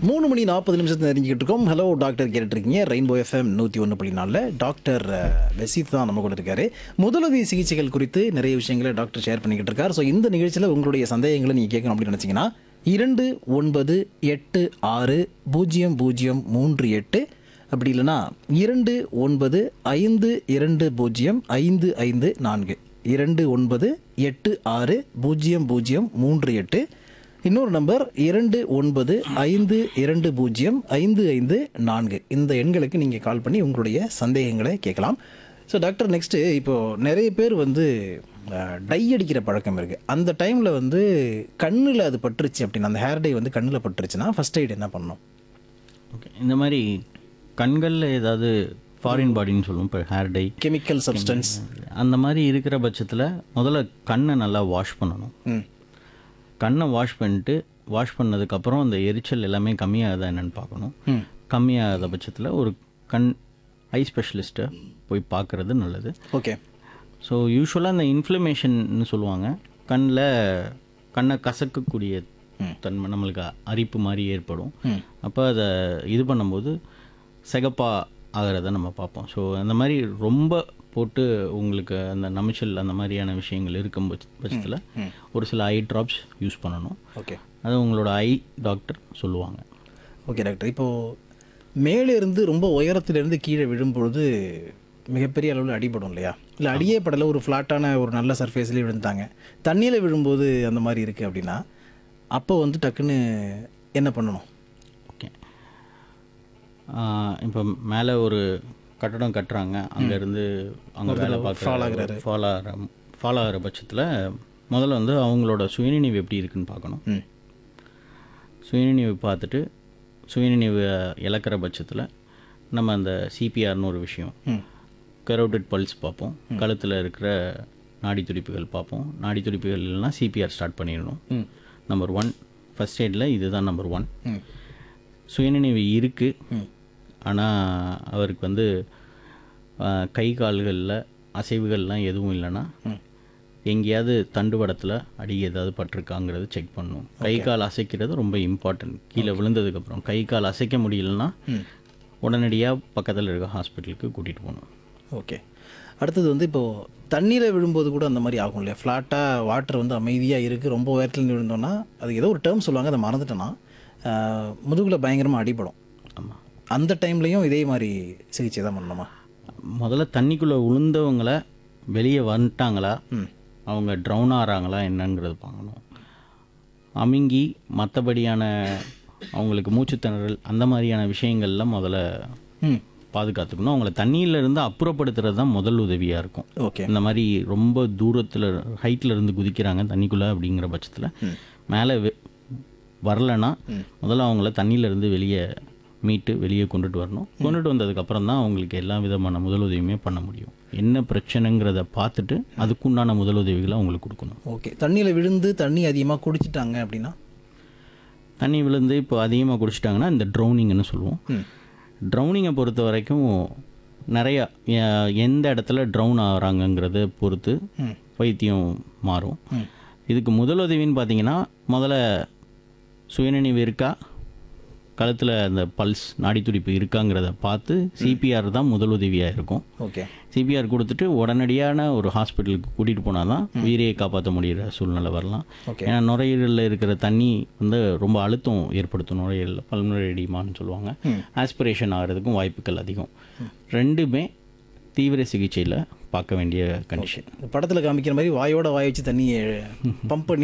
மூணு மணி நாற்பது நிமிஷத்தை நெருங்கிக்கிட்டு இருக்கோம் ஹலோ டாக்டர் கேட்டுருக்கீங்க ரெயின்போ எஃப்எம் நூற்றி ஒன்று புள்ளி நாலில் டாக்டர் அஹ், பெசித் தான் நம்ம கூட இருக்காரு முதலுதவி சிகிச்சைகள் குறித்து நிறைய விஷயங்களை டாக்டர் ஷேர் பண்ணிக்கிட்டு இருக்கார் ஸோ இந்த நிகழ்ச்சியில் உங்களுடைய சந்தேகங்களை நீங்கள் கேட்கணும் அப்படின்னு நினச்சிங்கன்னா இரண்டு ஒன்பது எட்டு ஆறு பூஜ்ஜியம் பூஜ்ஜியம் மூன்று எட்டு அப்படி இல்லைன்னா இரண்டு ஒன்பது ஐந்து இரண்டு பூஜ்ஜியம் ஐந்து ஐந்து நான்கு இரண்டு ஒன்பது எட்டு ஆறு பூஜ்ஜியம் பூஜ்ஜியம் மூன்று எட்டு இன்னொரு நம்பர் இரண்டு ஒன்பது ஐந்து இரண்டு பூஜ்ஜியம் ஐந்து ஐந்து நான்கு இந்த எண்களுக்கு நீங்கள் கால் பண்ணி உங்களுடைய சந்தேகங்களை கேட்கலாம் ஸோ டாக்டர் நெக்ஸ்ட்டு இப்போது நிறைய பேர் வந்து அஹ், டை அடிக்கிற பழக்கம் இருக்குது அந்த டைமில் வந்து கண்ணில் அது பட்டுருச்சு அப்படின்னா அந்த ஹேர் டை வந்து கண்ணில் பட்டுருச்சுன்னா ஃபஸ்ட் எய்ட் என்ன பண்ணணும் ஓகே இந்த மாதிரி கண்களில் ஏதாவது ஃபாரின் பாடின்னு சொல்லுவோம் இப்போ ஹேர் டை கெமிக்கல் சப்ஸ்டன்ஸ் அந்த மாதிரி இருக்கிற பட்சத்தில் முதல்ல கண்ணை நல்லா வாஷ் பண்ணணும் ம் கண்ணை வாஷ் பண்ணிட்டு வாஷ் பண்ணதுக்கப்புறம் அந்த எரிச்சல் எல்லாமே கம்மியாகுதா என்னன்னு பார்க்கணும் ம் கம்மியாகாத பட்சத்தில் ஒரு கண் ஐ ஸ்பெஷலிஸ்ட்டை போய் பார்க்குறது நல்லது ஓகே ஸோ யூஸ்வலாக அந்த இன்ஃப்ளமேஷன்னு சொல்லுவாங்க கண்ணில் கண்ணை கசக்கக்கூடிய தன்மை நம்மளுக்கு அரிப்பு மாதிரி ஏற்படும் அப்போ அதை இது பண்ணும்போது சிகப்பா ஆகிறத நம்ம பார்ப்போம் ஸோ அந்த மாதிரி ரொம்ப போட்டு உங்களுக்கு அந்த நமிச்சல் அந்த மாதிரியான விஷயங்கள் இருக்கும் பட்ச பட்சத்தில் ஒரு சில ஐ ட்ராப்ஸ் யூஸ் பண்ணணும் ஓகே அது உங்களோட ஐ டாக்டர் சொல்லுவாங்க ஓகே டாக்டர் இப்போது மேலே இருந்து ரொம்ப உயரத்திலிருந்து கீழே விழும்பொழுது மிகப்பெரிய அளவில் அடிபடும் இல்லையா இல்லை அடியே படலை ஒரு ஃப்ளாட்டான ஒரு நல்ல சர்ஃபேஸ்லேயே விழுந்தாங்க தண்ணியில் விழும்போது அந்த மாதிரி இருக்குது அப்படின்னா அப்போ வந்து டக்குன்னு என்ன பண்ணணும் ஓகே இப்போ மேலே ஒரு கட்டடம் கட்டுறாங்க அங்கேருந்து அங்கே வேலை பார்க்குற ஃபாலோ ஆகிற ஃபாலோ ஆகிற பட்சத்தில் முதல்ல வந்து அவங்களோட சுயநினைவு எப்படி இருக்குன்னு பார்க்கணும் ம் சுயநினைவு பார்த்துட்டு சுயநினைவு இழக்கிற பட்சத்தில் நம்ம அந்த சிபிஆர்னு ஒரு விஷயம் ம் கரோட்டட் பல்ஸ் பார்ப்போம் கழுத்தில் இருக்கிற நாடி துடிப்புகள் பார்ப்போம் நாடி துடிப்புகள் இல்லைன்னா சிபிஆர் ஸ்டார்ட் பண்ணிடணும் ம் நம்பர் ஒன் ஃபஸ்ட் எய்டில் இதுதான் நம்பர் ஒன் ம் சுயநினைவு இருக்குது ம் ஆனால் அவருக்கு வந்து ஆஹ், கை கால்களில் அசைவுகள்லாம் எதுவும் இல்லைன்னா எங்கேயாவது தண்டுவடத்தில் அடி ஏதாவது பட்டிருக்காங்கிறது செக் பண்ணணும் கை கால் அசைக்கிறது ரொம்ப இம்பார்ட்டன்ட் கீழே விழுந்ததுக்கப்புறம் கை கால் அசைக்க முடியலன்னா உடனடியாக பக்கத்தில் இருக்க ஹாஸ்பிட்டலுக்கு கூட்டிகிட்டு போகணும் ஓகே அடுத்தது வந்து இப்போது தண்ணீரை விழும்போது கூட அந்த மாதிரி ஆகும் இல்லையா ஃப்ளாட்டாக வாட்டர் வந்து அமைதியாக இருக்குது ரொம்ப உயரத்துல விழுந்தோன்னா அது ஏதோ ஒரு டேர்ம் சொல்லுவாங்க அதை மறந்துட்டேன்னா முதுகில் பயங்கரமாக அடிபடும் ஆமாம் அந்த டைம்லையும் இதே மாதிரி சிகிச்சை தான் பண்ணணுமா முதல்ல தண்ணிக்குள்ளே விழுந்தவங்கள வெளியே வந்துட்டாங்களா அவங்க ட்ரவுன் ஆகிறாங்களா என்னங்கிறது பார்க்கணும் அமுங்கி மற்றபடியான அவங்களுக்கு மூச்சுத்திணறல் அந்த மாதிரியான விஷயங்கள்லாம் முதல்ல ம் பாதுகாத்துக்கணும் அவங்கள தண்ணியில இருந்து அப்புறப்படுத்துறது தான் முதல் உதவியாக இருக்கும் ஓகே இந்த மாதிரி ரொம்ப தூரத்தில் ஹைட்டில் இருந்து குதிக்கிறாங்க தண்ணிக்குள்ளே அப்படிங்கிற பட்சத்தில் மேலே வரலைன்னா முதல்ல அவங்கள தண்ணியில இருந்து வெளியே மீட்டு வெளியே கொண்டுட்டு வரணும் கொண்டுட்டு வந்ததுக்கப்புறம் தான் அவங்களுக்கு எல்லா விதமான முதலுதவியுமே பண்ண முடியும் என்ன பிரச்சனைங்கிறத பார்த்துட்டு அதுக்குண்டான முதலுதவிகளை அவங்களுக்கு கொடுக்கணும் ஓகே தண்ணியில் விழுந்து தண்ணி அதிகமாக குடிச்சிட்டாங்க அப்படின்னா தண்ணி விழுந்து இப்போ அதிகமாக குடிச்சிட்டாங்கன்னா இந்த ட்ரௌனிங்னு சொல்லுவோம் ட்ரௌனிங்கை பொறுத்த வரைக்கும் நிறையா எ- எந்த இடத்துல ட்ரௌன் ஆகிறாங்கங்கிறத பொறுத்து வைத்தியம் மாறும் இதுக்கு முதலுதவின்னு பார்த்தீங்கன்னா முதல்ல சுயநினைவு இருக்கா கழுத்தில் அந்த பல்ஸ் நாடித்துடிப்பு இருக்காங்கிறத பார்த்து சிபிஆர் தான் முதலுதவியாக இருக்கும் ஓகே சிபிஆர் கொடுத்துட்டு உடனடியான ஒரு ஹாஸ்பிட்டலுக்கு கூட்டிகிட்டு போனால் தான் உயிரையை காப்பாற்ற முடிகிற சூழ்நிலை வரலாம் Okay. ஏன்னா நுரையீரலில் இருக்கிற தண்ணி வந்து ரொம்ப அழுத்தம் ஏற்படுத்தும் நுரையீரலில் பல்முறை எடிமான்னு சொல்லுவாங்க ஆஸ்பிரேஷன் ஆகிறதுக்கும் வாய்ப்புகள் அதிகம் ரெண்டுமே தீவிர சிகிச்சையில் பார்க்க வேண்டிய கண்டிஷன் படத்தில் காமிக்கிற மாதிரி வாயோட வாய் வச்சு தண்ணியை பம்ப் பண்ணி